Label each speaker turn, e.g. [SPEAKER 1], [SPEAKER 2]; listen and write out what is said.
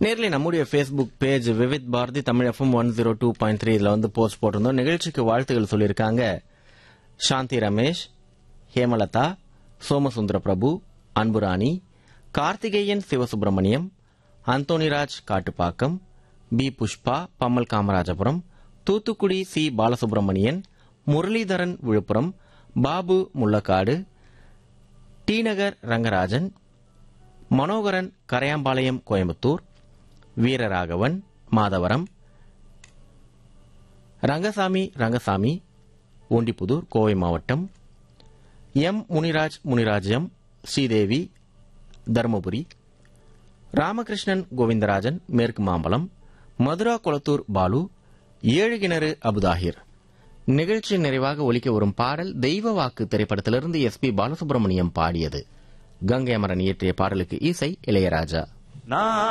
[SPEAKER 1] நேர்ல நம்முடைய Facebook page Vividh Bharati Tamil FM one zero two point three இதுல வந்து போஸ்ட் போட்டிருந்தோம் நிகழ்ச்சிக்கு வாழ்த்துக்கள் சொல்லியிருக்காங்க Shanthi Ramesh Hemalatha Somasundara Prabhu Anburani Karthikeyan Sivasubramaniam Anthonyraj Kattupakkam P Pushpa Pammal Kamarajapuram Thoothukudi C Balasubramanian Muralidharan Villupuram Babu Mullakkadu T Nagar Rangarajan Manoharan Karaiyampalayam Coimbatore Veeraraghavan Madhavaram Rangasamy Rangasamy Ondipudur Kovai மாவட்டம் எம் முனிராஜ் முனிராஜ்யம் ஸ்ரீதேவி தருமபுரி ராமகிருஷ்ணன் கோவிந்தராஜன் மேற்கு மாம்பலம் மதுரா குளத்தூர் பாலு ஏழு கிணறு அபுதாகிர் நிகழ்ச்சி நிறைவாக ஒலிக்க வரும் பாடல் தெய்வ வாக்கு திரைப்படத்திலிருந்து எஸ் பி பாலசுப்ரமணியம் பாடியது கங்கை அமரன் இயற்றிய பாடலுக்கு இசை இளையராஜா
[SPEAKER 2] நான்